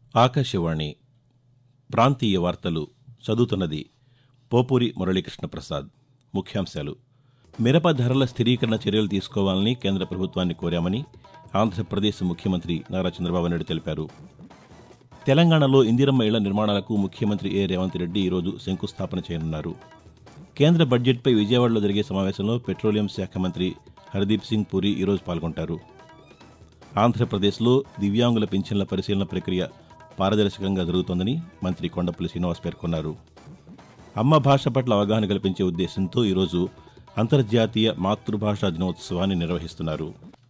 ఆకాశవాణి ప్రాంతీయ వార్తలు చదువుతున్నది పోపూరి మురళీకృష్ణ ప్రసాద్ ముఖ్యాంశాలు మిరప ధరల స్థిరీకరణ చర్యలు తీసుకోవాలని కేంద్ర ప్రభుత్వాన్ని కోరామని ఆంధ్రప్రదేశ్ ముఖ్యమంత్రి నారా చంద్రబాబు నాయుడు తెలిపారు తెలంగాణలో ఇందిరమ్మ ఇళ్ల నిర్మాణాలకు ముఖ్యమంత్రి ఏ రేవంత్ రెడ్డి ఈరోజు శంకుస్థాపన చేయనున్నారు కేంద్ర బడ్జెట్పై విజయవాడలో జరిగే సమావేశంలో పెట్రోలియం శాఖ మంత్రి హర్దీప్ సింగ్ పూరి ఈరోజు పాల్గొంటారు ఆంధ్రప్రదేశ్లో దివ్యాంగుల పింఛన్ల పరిశీలన ప్రక్రియ పారదర్శకంగా జరుగుతోందని మంత్రి కొండపల్లి శ్రీనివాస్ పేర్కొన్నారు అమ్మ భాష పట్ల అవగాహన కల్పించే ఉద్దేశంతో ఈరోజు అంతర్జాతీయ మాతృభాషా దినోత్సవాన్ని నిర్వహిస్తున్నారు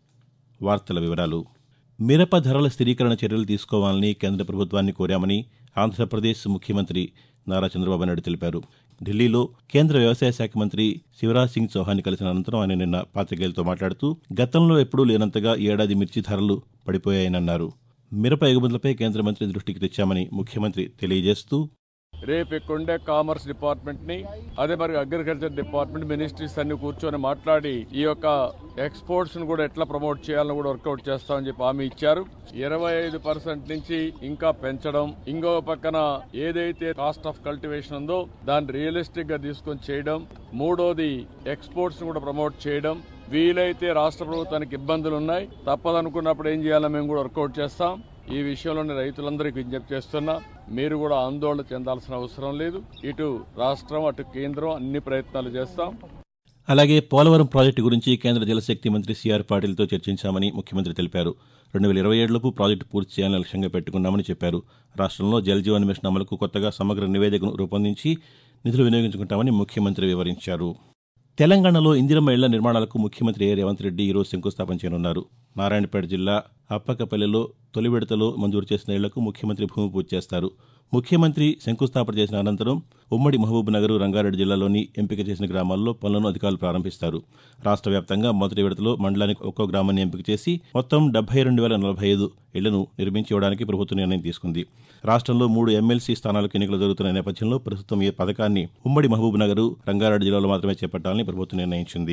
వార్తల వివరాలు మిరప ధరల స్థిరీకరణ చర్యలు తీసుకోవాలని కేంద్ర ప్రభుత్వాన్ని కోరామని ఆంధ్రప్రదేశ్ ముఖ్యమంత్రి నారా చంద్రబాబు నాయుడు తెలిపారు ఢిల్లీలో కేంద్ర వ్యవసాయ శాఖ మంత్రి శివరాజ్ సింగ్ చౌహాన్ కలిసిన అనంతరం ఆయన నిన్న పాతికేయులతో మాట్లాడుతూ గతంలో ఎప్పుడూ లేనంతగా ఈ ఏడాది మిర్చి ధరలు పడిపోయాయనన్నారు మిరప ఎగుమతులపై కేంద్ర మంత్రి దృష్టికి తెచ్చామని ముఖ్యమంత్రి తెలియజేస్తూ రేపు ఇక్కడుండే కామర్స్ డిపార్ట్మెంట్ ని అదే మరి అగ్రికల్చర్ డిపార్ట్మెంట్ మినిస్ట్రీస్ అన్ని కూర్చొని మాట్లాడి ఈ యొక్క ఎక్స్పోర్ట్స్ ను కూడా ఎట్లా ప్రమోట్ చేయాలని కూడా వర్కౌట్ చేస్తామని చెప్పి హామీ ఇచ్చారు ఇరవై ఐదు పర్సెంట్ నుంచి ఇంకా పెంచడం ఇంకో పక్కన ఏదైతే కాస్ట్ ఆఫ్ కల్టివేషన్ ఉందో దాన్ని రియలిస్టిక్ గా తీసుకొని చేయడం మూడోది ఎక్స్పోర్ట్స్ ను కూడా ప్రమోట్ చేయడం వీలైతే రాష్ట్ర ప్రభుత్వానికి ఇబ్బందులు ఉన్నాయి తప్పదనుకున్నప్పుడు ఏం చేయాలో మేము కూడా వర్కౌట్ చేస్తాం ఈ విషయంలోని రైతులందరికీ విజ్ఞప్తి చేస్తున్నా మీరు కూడా ఆందోళన చెందాల్సిన అవసరం లేదు ఇటు రాష్ట్రం అటు కేంద్రం అన్ని ప్రయత్నాలు చేస్తాం అలాగే పోలవరం ప్రాజెక్టు గురించి కేంద్ర జలశక్తి మంత్రి సిఆర్ పాటిల్తో చర్చించామని ముఖ్యమంత్రి తెలిపారు రెండు వేల ఇరవై ఏడులోపు ప్రాజెక్టు పూర్తి చేయాలని లక్ష్యంగా పెట్టుకున్నామని చెప్పారు రాష్ట్రంలో జల్ జీవన్ మిషన్ అమలుకు కొత్తగా సమగ్ర నివేదికను రూపొందించి నిధులు వినియోగించుకుంటామని ముఖ్యమంత్రి వివరించారు తెలంగాణలో ఇందిరమ్మ ఇళ్ల నిర్మాణాలకు ముఖ్యమంత్రి ఏ రేవంత్ రెడ్డి ఈరోజు శంకుస్థాపన చేయనున్నారు నారాయణపేట జిల్లా అప్పకపల్లిలో తొలి విడతలో మంజూరు చేసిన ఇళ్లకు ముఖ్యమంత్రి భూమి పూజ చేస్తారు ముఖ్యమంత్రి శంకుస్థాపన చేసిన అనంతరం ఉమ్మడి మహబూబ్ నగర్ రంగారెడ్డి జిల్లాలోని ఎంపిక చేసిన గ్రామాల్లో పనులను అధికారులు ప్రారంభిస్తారు రాష్ట్ర వ్యాప్తంగా మొదటి విడతలో మండలానికి ఒక్కో గ్రామాన్ని ఎంపిక చేసి మొత్తం డెబ్బై రెండు వేల నలభై ఐదు ఇళ్లను నిర్మించి ఇవ్వడానికి ప్రభుత్వం నిర్ణయం తీసుకుంది రాష్ట్రంలో మూడు ఎమ్మెల్సీ స్థానాలకు ఎన్నికలు జరుగుతున్న నేపథ్యంలో ప్రస్తుతం ఈ పథకాన్ని ఉమ్మడి మహబూబ్ నగర్ రంగారెడ్డి జిల్లాలో మాత్రమే చేపట్టాలని ప్రభుత్వం నిర్ణయించింది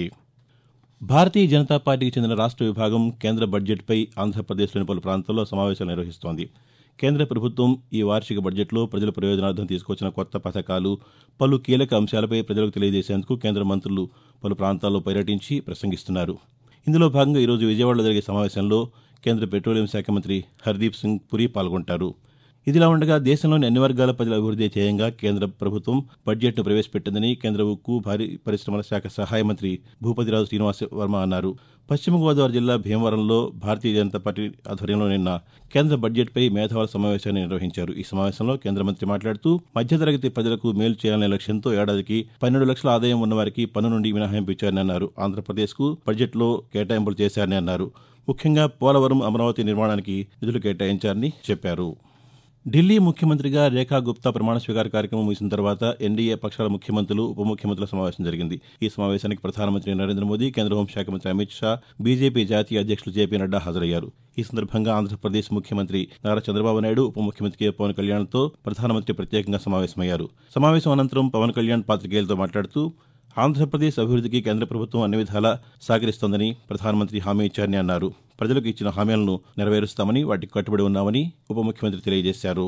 భారతీయ జనతా పార్టీకి చెందిన రాష్ట్ర విభాగం కేంద్ర బడ్జెట్పై ఆంధ్రప్రదేశ్లోని పలు ప్రాంతాల్లో సమావేశాలు నిర్వహిస్తోంది కేంద్ర ప్రభుత్వం ఈ వార్షిక బడ్జెట్లో ప్రజల ప్రయోజనార్థం తీసుకొచ్చిన కొత్త పథకాలు పలు కీలక అంశాలపై ప్రజలకు తెలియజేసేందుకు కేంద్ర మంత్రులు పలు ప్రాంతాల్లో పర్యటించి ప్రసంగిస్తున్నారు ఇందులో భాగంగా ఈరోజు విజయవాడలో జరిగే సమావేశంలో కేంద్ర పెట్రోలియం శాఖ మంత్రి హర్దీప్ సింగ్ పురి పాల్గొంటారు ఇదిలా ఉండగా దేశంలోని అన్ని వర్గాల ప్రజల అభివృద్ధి ధ్యేయంగా కేంద్ర ప్రభుత్వం బడ్జెట్ను ప్రవేశపెట్టిందని కేంద్ర ఉక్కు భారీ పరిశ్రమల శాఖ సహాయ మంత్రి భూపతిరాజు శ్రీనివాస వర్మ అన్నారు పశ్చిమ గోదావరి జిల్లా భీమవరంలో భారతీయ జనతా పార్టీ ఆధ్వర్యంలో నిన్న కేంద్ర బడ్జెట్పై మేధావుల సమావేశాన్ని నిర్వహించారు ఈ సమావేశంలో కేంద్ర మంత్రి మాట్లాడుతూ మధ్యతరగతి ప్రజలకు మేలు చేయాలనే లక్ష్యంతో ఏడాదికి పన్నెండు లక్షల ఆదాయం ఉన్నవారికి పన్ను నుండి మినహాయింపు ఇచ్చారని అన్నారు ఆంధ్రప్రదేశ్కు బడ్జెట్లో కేటాయింపులు చేశారని అన్నారు ముఖ్యంగా పోలవరం అమరావతి నిర్మాణానికి నిధులు కేటాయించారని చెప్పారు ఢిల్లీ ముఖ్యమంత్రిగా రేఖా గుప్తా ప్రమాణ స్వీకార కార్యక్రమం ముగిసిన తర్వాత ఎన్డీఏ పక్షాల ముఖ్యమంత్రులు ఉప ముఖ్యమంత్రుల సమావేశం జరిగింది ఈ సమావేశానికి ప్రధానమంత్రి నరేంద్ర మోదీ కేంద్ర హోంశాఖ మంత్రి అమిత్ షా బీజేపీ జాతీయ అధ్యక్షులు జేపీ నడ్డా హాజరయ్యారు ఈ సందర్భంగా ఆంధ్రప్రదేశ్ ముఖ్యమంత్రి నారా చంద్రబాబు నాయుడు ఉప ముఖ్యమంత్రి కె పవన్ కళ్యాణ్తో ప్రధానమంత్రి ప్రత్యేకంగా సమావేశమయ్యారు సమావేశం అనంతరం పవన్ కళ్యాణ్ పాతికేయులతో మాట్లాడుతూ ఆంధ్రప్రదేశ్ అభివృద్ధికి కేంద్ర ప్రభుత్వం అన్ని విధాలా సహకరిస్తోందని ప్రధానమంత్రి హామీ ఇచ్చారని అన్నారు ప్రజలకు ఇచ్చిన హామీలను నెరవేరుస్తామని వాటికి కట్టుబడి ఉన్నామని ఉప ముఖ్యమంత్రి తెలియజేశారు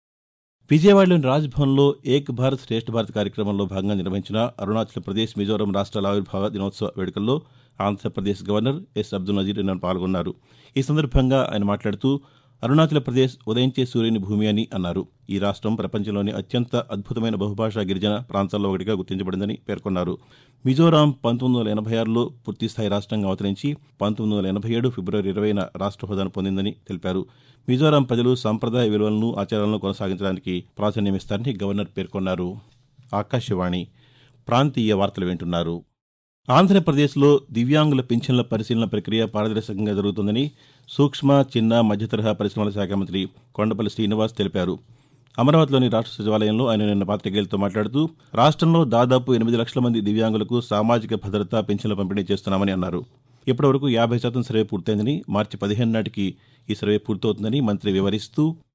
విజయవాడలోని రాజ్భవన్లో ఏక్ భారత్ శ్రేష్ఠ భారత్ కార్యక్రమంలో భాగంగా నిర్వహించిన అరుణాచల్ ప్రదేశ్ మిజోరాం రాష్ట్రాల ఆవిర్భావ దినోత్సవ వేడుకల్లో ఆంధ్రప్రదేశ్ గవర్నర్ ఎస్ అబ్దుల్ నజీర్ నిన్న పాల్గొన్నారు ఈ సందర్భంగా ఆయన మాట్లాడుతూ అరుణాచల్ ప్రదేశ్ ఉదయించే సూర్యుని భూమి అని అన్నారు ఈ రాష్ట్రం ప్రపంచంలోని అత్యంత అద్భుతమైన బహుభాషా గిరిజన ప్రాంతాల్లో ఒకటిగా గుర్తించబడిందని పేర్కొన్నారు మిజోరాం పంతొమ్మిది వందల ఎనభై ఆరులో పూర్తిస్థాయి రాష్ట్రంగా అవతరించి పంతొమ్మిది వందల ఎనభై ఏడు ఫిబ్రవరి ఇరవైన రాష్ట్ర హోదాను పొందిందని తెలిపారు మిజోరాం ప్రజలు సంప్రదాయ విలువలను ఆచారాలను కొనసాగించడానికి ప్రాధాన్యమిస్తారని గవర్నర్ పేర్కొన్నారు ఆకాశవాణి ప్రాంతీయ వార్తలు వింటున్నారు ఆంధ్రప్రదేశ్లో దివ్యాంగుల పింఛన్ల పరిశీలన ప్రక్రియ పారదర్శకంగా జరుగుతుందని సూక్ష్మ చిన్న మధ్యతరహా పరిశ్రమల శాఖ మంత్రి కొండపల్లి శ్రీనివాస్ తెలిపారు అమరావతిలోని రాష్ట్ర సచివాలయంలో ఆయన నిన్న పాతికేయులతో మాట్లాడుతూ రాష్ట్రంలో దాదాపు ఎనిమిది లక్షల మంది దివ్యాంగులకు సామాజిక భద్రత పింఛన్ల పంపిణీ చేస్తున్నామని అన్నారు ఇప్పటివరకు యాభై శాతం సర్వే పూర్తయిందని మార్చి పదిహేను నాటికి ఈ సర్వే పూర్తవుతుందని మంత్రి వివరిస్తూ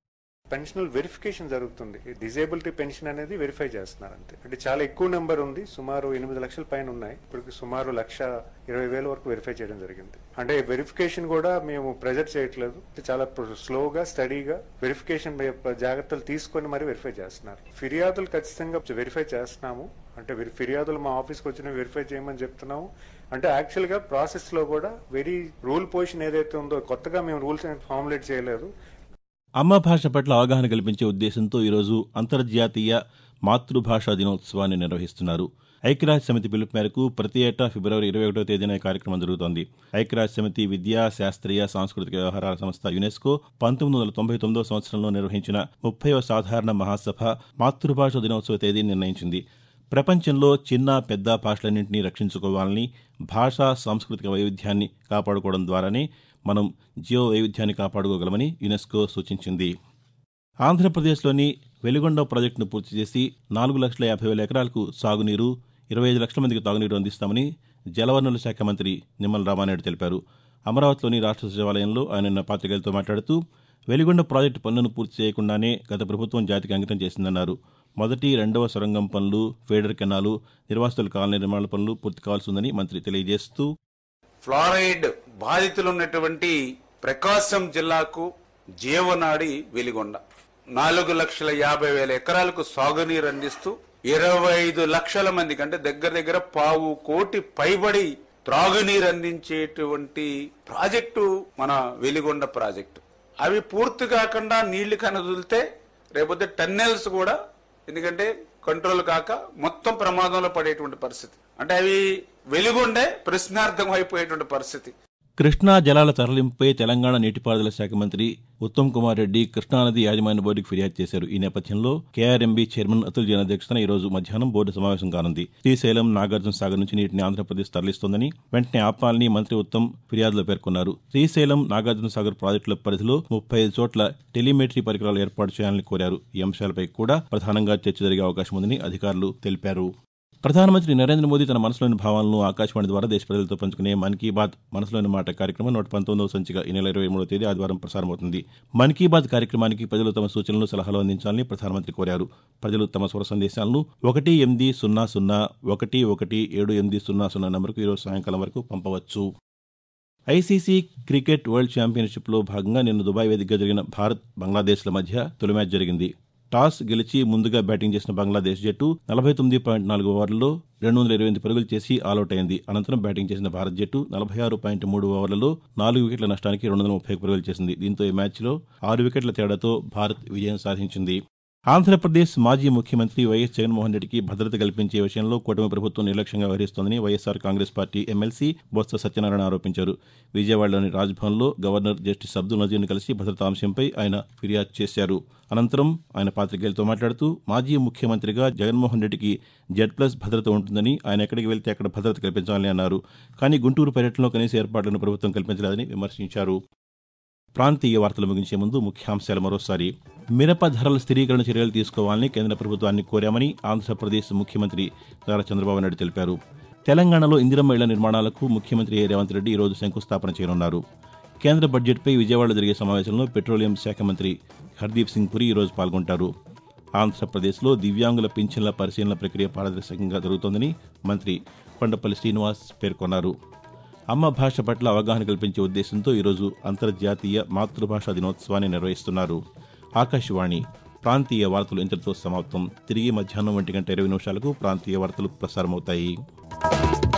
పెన్షనల్ వెరిఫికేషన్ జరుగుతుంది డిజేబిలిటీ పెన్షన్ అనేది వెరిఫై చేస్తున్నారు అంతే అంటే చాలా ఎక్కువ నెంబర్ ఉంది సుమారు ఎనిమిది లక్షల పైన ఉన్నాయి ఇప్పుడు సుమారు లక్ష ఇరవై వేల వరకు వెరిఫై చేయడం జరిగింది అంటే వెరిఫికేషన్ కూడా మేము ప్రెజర్ చేయట్లేదు చాలా స్లోగా స్టడీగా వెరిఫికేషన్ జాగ్రత్తలు తీసుకొని మరి వెరిఫై చేస్తున్నారు ఫిర్యాదులు ఖచ్చితంగా వెరిఫై చేస్తున్నాము అంటే వెరి- ఫిర్యాదులు మా ఆఫీస్కి వచ్చిన వెరిఫై చేయమని చెప్తున్నాము అంటే యాక్చువల్ గా ప్రాసెస్ లో కూడా వెరీ రూల్ పొజిషన్ ఏదైతే ఉందో కొత్తగా మేము రూల్స్ ఫార్ములేట్ చేయలేదు అమ్మ భాష పట్ల అవగాహన కల్పించే ఉద్దేశంతో ఈరోజు అంతర్జాతీయ మాతృభాషా దినోత్సవాన్ని నిర్వహిస్తున్నారు ఐక్యరాజ్య సమితి పిలుపు మేరకు ప్రతి ఏటా ఫిబ్రవరి ఇరవై ఒకటో తేదీన ఈ కార్యక్రమం జరుగుతోంది ఐక్యరాజ్య సమితి విద్యా శాస్త్రీయ సాంస్కృతిక వ్యవహారాల సంస్థ యునెస్కో పంతొమ్మిది వందల తొంభై తొమ్మిదో సంవత్సరంలో నిర్వహించిన ముప్పైవ సాధారణ మహాసభ మాతృభాష దినోత్సవ తేదీని నిర్ణయించింది ప్రపంచంలో చిన్న పెద్ద భాషలన్నింటినీ రక్షించుకోవాలని భాషా సాంస్కృతిక వైవిధ్యాన్ని కాపాడుకోవడం ద్వారానే మనం జీవ వైవిధ్యాన్ని కాపాడుకోగలమని యునెస్కో సూచించింది ఆంధ్రప్రదేశ్లోని వెలుగొండ ప్రాజెక్టును పూర్తి చేసి నాలుగు లక్షల యాభై వేల ఎకరాలకు సాగునీరు ఇరవై ఐదు లక్షల మందికి తాగునీరు అందిస్తామని జలవనరుల శాఖ మంత్రి నిమ్మల రామానాయుడు తెలిపారు అమరావతిలోని రాష్ట్ర సచివాలయంలో ఆయన నిన్న పాతికేయులతో మాట్లాడుతూ వెలిగొండ ప్రాజెక్టు పనులను పూర్తి చేయకుండానే గత ప్రభుత్వం జాతికి అంకితం చేసిందన్నారు మొదటి రెండవ సొరంగం పనులు ఫేడర్ కెనాలు నిర్వాసితుల కాలనీ నిర్మాణ పనులు పూర్తి కావాల్సి ఉందని మంత్రి తెలియజేస్తూ ఫ్లోరైడ్ బాధితులు ఉన్నటువంటి ప్రకాశం జిల్లాకు జీవనాడి వెలిగొండ నాలుగు లక్షల యాభై వేల ఎకరాలకు సాగునీరు అందిస్తూ ఇరవై ఐదు లక్షల మందికి అంటే దగ్గర దగ్గర పావు కోటి పైబడి త్రాగునీరు అందించేటువంటి ప్రాజెక్టు మన వెలిగొండ ప్రాజెక్టు అవి పూర్తి కాకుండా నీళ్లు కనదులితే రేపొద్దు టన్నెల్స్ కూడా ఎందుకంటే కంట్రోల్ కాక మొత్తం ప్రమాదంలో పడేటువంటి పరిస్థితి అంటే అవి వెలుగుండే ప్రశ్నార్థం అయిపోయేటువంటి పరిస్థితి కృష్ణా జలాల తరలింపుపై తెలంగాణ నీటిపారుదల శాఖ మంత్రి ఉత్తమ్ కుమార్ రెడ్డి కృష్ణానది యాజమాన్య బోర్డుకు ఫిర్యాదు చేశారు ఈ నేపథ్యంలో కేఆర్ఎంబీ చైర్మన్ అతుల్ జైన్ అధ్యక్షతన ఈ రోజు మధ్యాహ్నం బోర్డు సమావేశం కానుంది శ్రీశైలం నాగార్జున సాగర్ నుంచి నీటిని ఆంధ్రప్రదేశ్ తరలిస్తోందని వెంటనే ఆపాలని మంత్రి ఉత్తమ్ ఫిర్యాదులో పేర్కొన్నారు శ్రీశైలం నాగార్జున సాగర్ ప్రాజెక్టుల పరిధిలో ముప్పై ఐదు చోట్ల టెలిమెట్రీ పరికరాలు ఏర్పాటు చేయాలని కోరారు ఈ అంశాలపై కూడా ప్రధానంగా చర్చ జరిగే అవకాశం ఉందని అధికారులు తెలిపారు ప్రధానమంత్రి నరేంద్ర మోదీ తన మనసులోని భావాలను ఆకాశవాణి ద్వారా దేశ ప్రజలతో పంచుకునే మన్ కీ బాత్ మనసులోని మాట కార్యక్రమం నూట పంతొమ్మిదవ సంచిక ఈ నెల ఇరవై మూడవ తేదీ ఆదివారం ప్రసారమవుతుంది మన్ కీ బాత్ కార్యక్రమానికి ప్రజలు తమ సూచనలు సలహాలు అందించాలని ప్రధానమంత్రి కోరారు ప్రజలు తమ స్వర సందేశాలను ఒకటి ఎనిమిది సున్నా సున్నా ఒకటి ఒకటి ఏడు ఎనిమిది సున్నా సున్నా నంబర్కు ఈరోజు సాయంకాలం వరకు పంపవచ్చు ఐసీసీ క్రికెట్ వరల్డ్ ఛాంపియన్షిప్లో భాగంగా నిన్న దుబాయ్ వేదికగా జరిగిన భారత్ బంగ్లాదేశ్ల మధ్య తొలి మ్యాచ్ జరిగింది టాస్ గెలిచి ముందుగా బ్యాటింగ్ చేసిన బంగ్లాదేశ్ జట్టు నలభై తొమ్మిది పాయింట్ నాలుగు ఓవర్లలో రెండు వందల ఇరవై ఎనిమిది పరుగులు చేసి ఆలౌట్ అయింది అనంతరం బ్యాటింగ్ చేసిన భారత్ జట్టు నలభై ఆరు పాయింట్ మూడు ఓవర్లలో నాలుగు వికెట్ల నష్టానికి రెండు వందల ముప్పై పరుగులు చేసింది దీంతో ఈ మ్యాచ్లో ఆరు వికెట్ల తేడాతో భారత్ విజయం సాధించింది ఆంధ్రప్రదేశ్ మాజీ ముఖ్యమంత్రి వైఎస్ జగన్మోహన్ రెడ్డికి భద్రత కల్పించే విషయంలో కూటమి ప్రభుత్వం నిర్లక్ష్యంగా వ్యవహరిస్తోందని YSR Congress party MLC Botsa Satyanarayana ఆరోపించారు విజయవాడలోని రాజ్భవన్లో గవర్నర్ జస్టిస్ అబ్దుల్ నజీర్ను కలిసి భద్రతా అంశంపై ఆయన ఫిర్యాదు చేశారు అనంతరం ఆయన పాతికేయులతో మాట్లాడుతూ మాజీ ముఖ్యమంత్రిగా జగన్మోహన్ రెడ్డికి జెడ్ ప్లస్ భద్రత ఉంటుందని ఆయన ఎక్కడికి వెళ్తే అక్కడ భద్రత కల్పించాలని అన్నారు కానీ గుంటూరు పర్యటనలో కనీస ఏర్పాట్లను ప్రభుత్వం కల్పించలేదని విమర్శించారు ప్రాంతీయ వార్తలు ముగించే ముందు ముఖ్యాంశాలు మరోసారి మిరప ధరల స్థిరీకరణ చర్యలు తీసుకోవాలని కేంద్ర ప్రభుత్వాన్ని కోరామని ఆంధ్రప్రదేశ్ ముఖ్యమంత్రి నారా చంద్రబాబు నాయుడు తెలిపారు తెలంగాణలో ఇందిరమ్మ ఇళ్ల నిర్మాణాలకు ముఖ్యమంత్రి ఏ రేవంత్ రెడ్డి ఈరోజు శంకుస్థాపన చేయనున్నారు కేంద్ర బడ్జెట్పై విజయవాడలో జరిగే సమావేశంలో పెట్రోలియం శాఖ మంత్రి హర్దీప్ సింగ్ పురి ఈరోజు పాల్గొంటారు ఆంధ్రప్రదేశ్లో దివ్యాంగుల పింఛన్ల పరిశీలన ప్రక్రియ పారదర్శకంగా జరుగుతోందని మంత్రి కొండపల్లి శ్రీనివాస్ పేర్కొన్నారు అమ్మ భాష పట్ల అవగాహన కల్పించే ఉద్దేశంతో ఈరోజు అంతర్జాతీయ మాతృభాషా దినోత్సవాన్ని నిర్వహిస్తున్నారు ఆకాశవాణి ప్రాంతీయ వార్తలు ఇంతటితో సమాప్తం తిరిగి మధ్యాహ్నం ఒంటి గంట ఇరవై నిమిషాలకు ప్రాంతీయ వార్తలు ప్రసారమవుతాయి